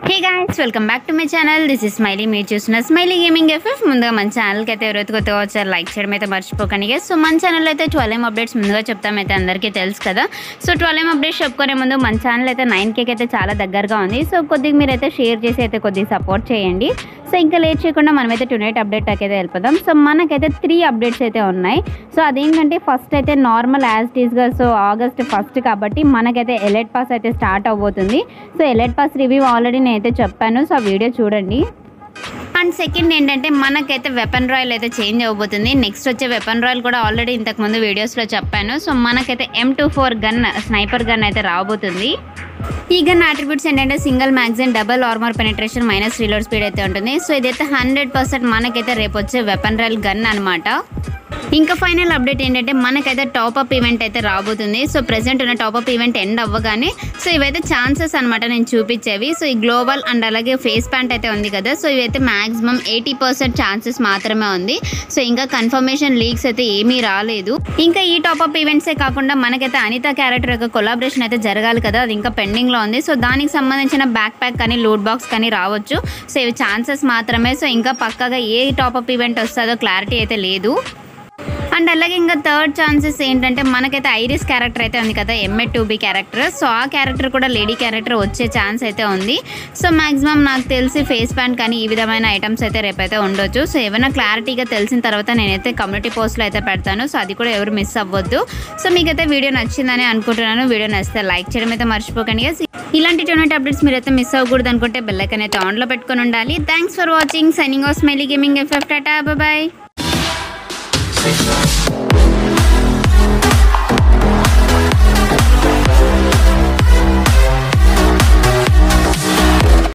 Hey guys welcome back to my channel this is Smiley మీరు చూసిన smiley gaming FF ముందుగా మన ఛానల్కి అయితే ఎవరైతే కొత్తగా వచ్చారు లైక్ చేయడం అయితే మర్చిపోకండి guys. సో మన ఛానల్ అయితే ట్వెల్వ్ ఎం అప్డేట్స్ ముందుగా చెప్తామైతే అందరికీ తెలుసు కదా సో ట్వెల్వ్ ఎం అప్డేట్స్ చెప్పుకునే ముందు మన ఛానల్ అయితే నైన్ కేక్ అయితే చాలా దగ్గరగా ఉంది సో కొద్దిగా మీరైతే షేర్ చేసి అయితే కొద్దిగా సపోర్ట్ చేయండి సో ఇంకా లేట్ చేయకుండా మనమైతే టునైట్ అప్డేట్ అయితే వెళ్ళిపోదాం సో మనకైతే త్రీ అప్డేట్స్ అయితే ఉన్నాయి సో అదేంటంటే ఫస్ట్ అయితే నార్మల్ యాజ్ టీస్గా సో ఆగస్ట్ ఫస్ట్ కాబట్టి మనకైతే ఎలెట్ పాస్ అయితే స్టార్ట్ అవబోతుంది so elite pass review already నేనైతే చెప్పాను సో ఆ వీడియో చూడండి అండ్ సెకండ్ ఏంటంటే మనకైతే వెపన్ రాయల్ అయితే చేంజ్ అవ్వబోతుంది నెక్స్ట్ వచ్చే వెపన్ రాయల్ కూడా ఆల్రెడీ ఇంతకుముందు వీడియోస్లో చెప్పాను సో మనకైతే M two four gun sniper gun అయితే రాబోతుంది ఈ గన్ అట్రిబ్యూట్స్ ఏంటంటే single magazine double armour penetration minus reload speed అయితే ఉంటుంది సో ఇదైతే హండ్రెడ్ పర్సెంట్ మనకైతే రేపు వచ్చే వెపన్ రాయల్ గన్ అనమాట ఇంకా ఫైనల్ అప్డేట్ ఏంటంటే మనకైతే టాప్అప్ ఈవెంట్ అయితే రాబోతుంది సో ప్రెసెంట్ ఉన్న టాప్అప్ ఈవెంట్ ఎండ్ అవ్వగానే సో ఇవైతే ఛాన్సెస్ అనమాట నేను చూపించేవి సో ఈ గ్లోబల్ అండ్ అలాగే ఫేస్ ప్యాంట్ అయితే ఉంది కదా సో ఇవైతే మాక్సిమం ఎయిటీ పర్సెంట్ ఛాన్సెస్ మాత్రమే ఉంది సో ఇంకా కన్ఫర్మేషన్ లీక్స్ అయితే ఏమీ రాలేదు ఇంకా ఈ టాప్అప్ ఈవెంట్సే కాకుండా మనకైతే అనిత క్యారెక్టర్ యొక్క కొలాబరేషన్ అయితే జరగాలి కదా అది ఇంకా పెండింగ్లో ఉంది సో దానికి సంబంధించిన బ్యాక్ ప్యాక్ కానీ లూట్ బాక్స్ కానీ రావచ్చు సో ఇవి ఛాన్సెస్ మాత్రమే సో ఇంకా పక్కగా ఏ టాప్అప్ ఈవెంట్ వస్తుందో క్లారిటీ అయితే లేదు అండ్ అలాగే ఇంకా థర్డ్ ఛాన్సెస్ ఏంటంటే మనకైతే ఐరిస్ క్యారెక్టర్ అయితే ఉంది కదా M A two B character so ఆ క్యారెక్టర్ కూడా లేడీ క్యారెక్టర్ వచ్చే ఛాన్స్ అయితే ఉంది సో మాక్సిమం నాకు తెలిసి ఫేస్ ప్యాంట్ కానీ ఈ విధమైన ఐటమ్స్ అయితే రేపైతే ఉండొచ్చు సో ఏమైనా క్లారిటీగా తెలిసిన తర్వాత నేనైతే కమ్యూనిటీ పోస్ట్లో అయితే పెడతాను సో అది కూడా ఎవరు మిస్ అవ్వద్దు సో మీకైతే వీడియో నచ్చిందని అనుకుంటున్నాను వీడియో నచ్చితే లైక్ చేయడం అయితే మర్చిపోకండి guys. ఇలాంటి టొనెట్ అప్డేట్స్ మీరైతే మిస్ అవ్వకూడదు అనుకుంటే బెల్లైకన్ అయితే ఆన్లో పెట్టుకొని ఉండాలి thanks for watching signing off Smiley gaming FF tata bye